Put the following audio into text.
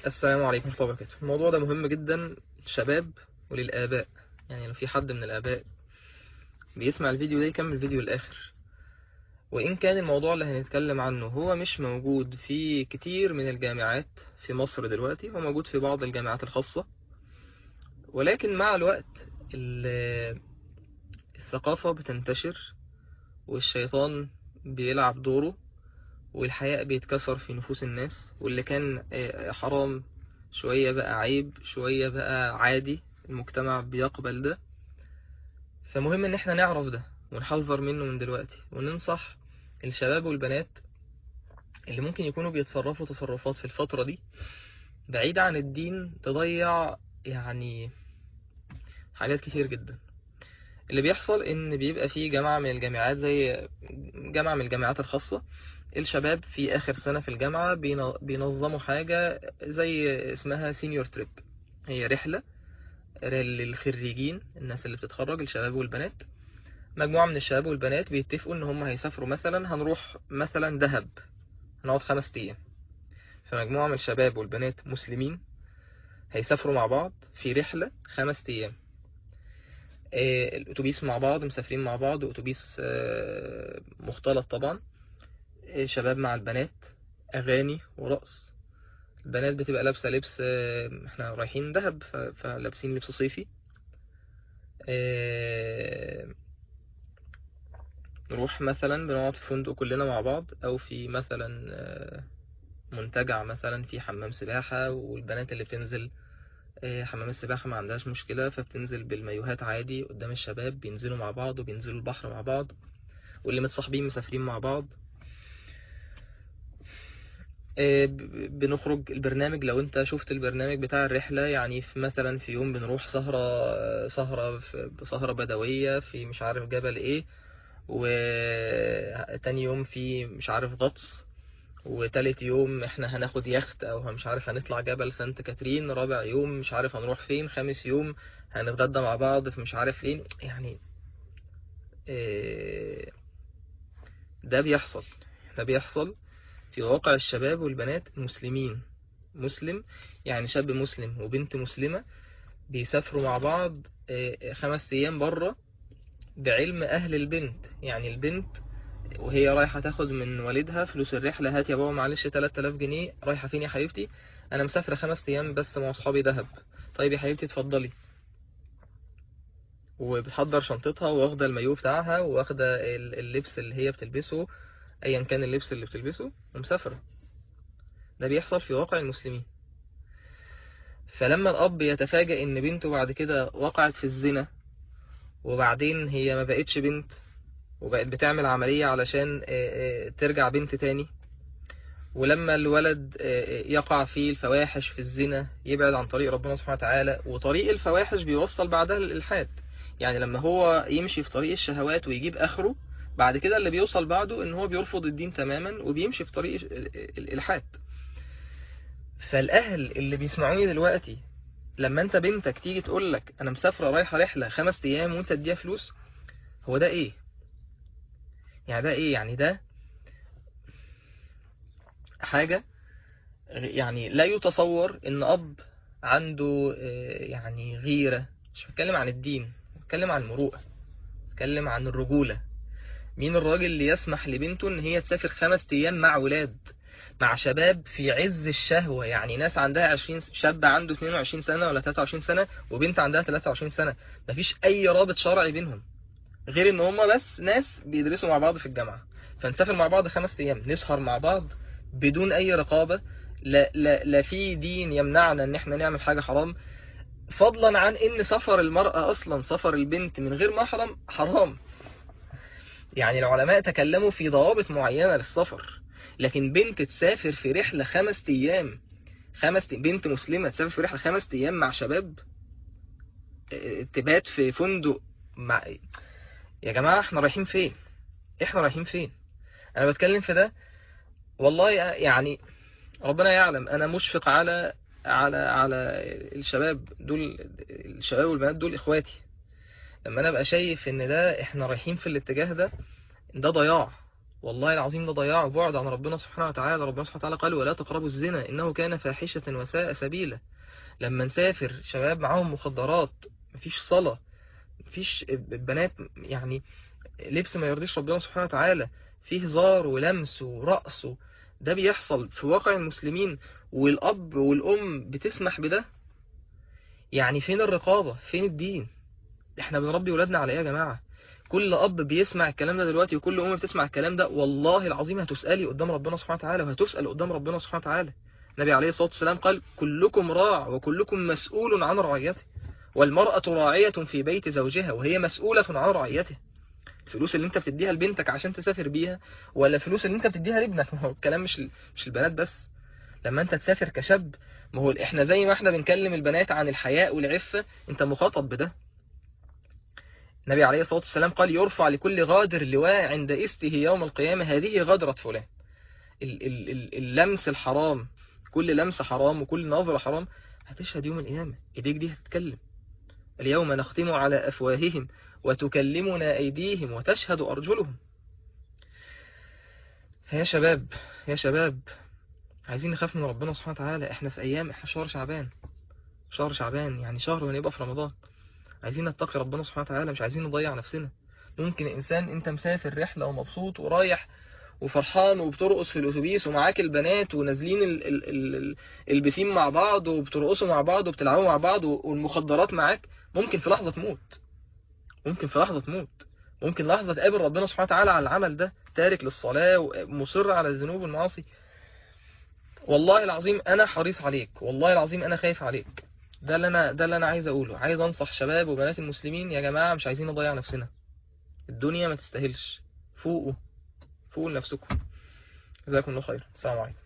السلام عليكم ورحمة الله وبركاته الموضوع ده مهم جدا للشباب وللآباء يعني لو في حد من الآباء بيسمع الفيديو ده يكمل الفيديو الآخر وإن كان الموضوع اللي هنتكلم عنه هو مش موجود في كتير من الجامعات في مصر دلوقتي هو موجود في بعض الجامعات الخاصة ولكن مع الوقت ال- الثقافة بتنتشر والشيطان بيلعب دوره والحياء بيتكسر في نفوس الناس واللي كان آه، حرام شوية بقى عيب شوية بقى عادي المجتمع بيقبل ده فمهم ان احنا نعرف ده ونحذر منه من دلوقتي وننصح الشباب والبنات اللي ممكن يكونوا بيتصرفوا تصرفات في الفترة دي بعيد عن الدين تضيع يعني حاجات كتير جدا اللي بيحصل ان بيبقى في جامعة من الجامعات زي جامعة من الجامعات الخاصة الشباب في آخر سنة في الجامعة بين- بينظموا حاجة زي اسمها سينيور تريب هي رحلة للخريجين الناس اللي بتتخرج الشباب والبنات مجموعة من الشباب والبنات بيتفقوا ان هم هيسافروا مثلا هنروح مثلا دهب هنقعد خمس ايام فمجموعة من الشباب والبنات مسلمين هيسافروا مع بعض في رحلة خمس ايام آه، الاتوبيس مع بعض مسافرين مع بعض اتوبيس آه، مختلط طبعا آه، شباب مع البنات اغاني ورقص البنات بتبقى لابسه لبس آه، احنا رايحين دهب ف- فلابسين لبس صيفي آه، نروح مثلا بنقعد في فندق كلنا مع بعض او في مثلا آه، منتجع مثلا في حمام سباحة والبنات اللي بتنزل آه، حمام السباحة ما عندهاش مشكلة فبتنزل بالمايوهات عادي قدام الشباب بينزلوا مع بعض وبينزلوا البحر مع بعض واللي متصاحبين مسافرين مع بعض آه، ب- بنخرج البرنامج لو انت شفت البرنامج بتاع الرحلة يعني في مثلا في يوم بنروح سهرة آه، سهرة في سهرة بدوية في مش عارف جبل ايه وتاني يوم في مش عارف غطس وتالت يوم احنا هناخد يخت او مش عارف هنطلع جبل سانت كاترين رابع يوم مش عارف هنروح فين خامس يوم هنتغدى مع بعض في مش عارف فين يعني آه، ده بيحصل ده بيحصل في واقع الشباب والبنات مسلمين مسلم يعني شاب مسلم وبنت مسلمة بيسافروا مع بعض آه، خمس أيام بره بعلم أهل البنت يعني البنت وهي رايحة تاخد من والدها فلوس الرحلة هات يا بابا معلش 3000 جنيه رايحة فين يا حبيبتي أنا مسافرة خمس أيام بس مع أصحابي دهب طيب يا حبيبتي اتفضلي وبتحضر شنطتها واخدة المايو بتاعها واخدة ال- اللبس اللي هي بتلبسه أيا كان اللبس اللي بتلبسه ومسافرة ده بيحصل في واقع المسلمين فلما الأب يتفاجأ إن بنته بعد كده وقعت في الزنا وبعدين هي ما بقتش بنت وبقت بتعمل عملية علشان آه، آه، ترجع بنت تاني ولما الولد آه، آه، يقع في الفواحش في الزنا يبعد عن طريق ربنا سبحانه وتعالى وطريق الفواحش بيوصل بعدها للإلحاد يعني لما هو يمشي في طريق الشهوات ويجيب آخره بعد كده اللي بيوصل بعده ان هو بيرفض الدين تماما وبيمشي في طريق ال- ال- الإلحاد فالأهل اللي بيسمعوني دلوقتي لما انت بنتك تيجي تقول لك انا مسافرة رايحة رحلة خمس ايام وانت تديها فلوس هو ده ايه يعني ده ايه يعني ده حاجة يعني لا يتصور ان اب عنده آه، يعني غيرة مش بتكلم عن الدين بتكلم عن المروءة بتكلم عن الرجولة مين الراجل اللي يسمح لبنته ان هي تسافر خمس ايام مع ولاد مع شباب في عز الشهوة يعني ناس عندها 20 شاب عنده 22 سنة ولا 23 سنة وبنت عندها 23 سنة مفيش اي رابط شرعي بينهم غير ان هما بس ناس بيدرسوا مع بعض في الجامعة فنسافر مع بعض خمس ايام نسهر مع بعض بدون اي رقابة لا, لا, لا في دين يمنعنا ان احنا نعمل حاجة حرام فضلا عن ان سفر المرأة اصلا سفر البنت من غير محرم حرام يعني العلماء تكلموا في ضوابط معينة للسفر لكن بنت تسافر في رحلة خمس ايام خمس بنت مسلمة تسافر في رحلة خمس ايام مع شباب اه، تبات في فندق مع يا جماعة احنا رايحين فين احنا رايحين فين انا بتكلم في ده والله يعني ربنا يعلم انا مشفق على على على الشباب دول الشباب والبنات دول اخواتي لما انا ابقى شايف ان ده احنا رايحين في الاتجاه ده ده ضياع والله العظيم ده ضياع وبعد عن ربنا سبحانه وتعالى ربنا سبحانه وتعالى قال ولا تقربوا الزنا إنه كان فاحشة وساء سبيلا لما نسافر شباب معاهم مخدرات مفيش صلاة مفيش بنات يعني لبس ما يرضيش ربنا سبحانه وتعالى فيه هزار ولمس ورقص ده بيحصل في واقع المسلمين والأب والأم بتسمح بده يعني فين الرقابة فين الدين احنا بنربي ولادنا على ايه يا جماعة كل أب بيسمع الكلام ده دلوقتي وكل أم بتسمع الكلام ده والله العظيم هتسألي قدام ربنا سبحانه وتعالى وهتسأل قدام ربنا سبحانه وتعالى النبي عليه الصلاة والسلام قال كلكم راع وكلكم مسؤول عن رعيته والمرأة راعية في بيت زوجها وهي مسؤولة عن رعيته الفلوس اللي انت بتديها لبنتك عشان تسافر بيها ولا الفلوس اللي انت بتديها لابنك ما هو الكلام مش مش البنات بس لما انت تسافر كشاب ما هو احنا زي ما احنا بنكلم البنات عن الحياء والعفة انت مخاطب بده النبي عليه الصلاة والسلام قال يرفع لكل غادر لواء عند استه يوم القيامة هذه غدرة فلان اللمس الحرام كل لمس حرام وكل نظرة حرام هتشهد يوم القيامة ايديك دي هتتكلم اليوم نختم على أفواههم وتكلمنا أيديهم وتشهد أرجلهم يا شباب يا شباب عايزين نخاف من ربنا سبحانه وتعالى احنا في أيام احنا شهر شعبان شهر شعبان يعني شهر ونبقى في رمضان عايزين نتقي ربنا سبحانه وتعالى مش عايزين نضيع نفسنا ممكن إنسان أنت مسافر رحلة ومبسوط ورايح وفرحان وبترقص في الأتوبيس ومعاك البنات ونازلين ال ال ال البسين مع بعض وبترقصوا مع بعض وبتلعبوا مع بعض والمخدرات معاك ممكن في لحظة تموت ممكن في لحظة تموت ممكن لحظة تقابل ربنا سبحانه وتعالى على العمل ده تارك للصلاة ومصر على الذنوب والمعاصي والله العظيم أنا حريص عليك والله العظيم أنا خايف عليك ده اللي أنا ده اللي أنا عايز أقوله عايز أنصح شباب وبنات المسلمين يا جماعة مش عايزين نضيع نفسنا الدنيا ما تستاهلش فوقوا فوقوا لنفسكم جزاكم الله خير السلام عليكم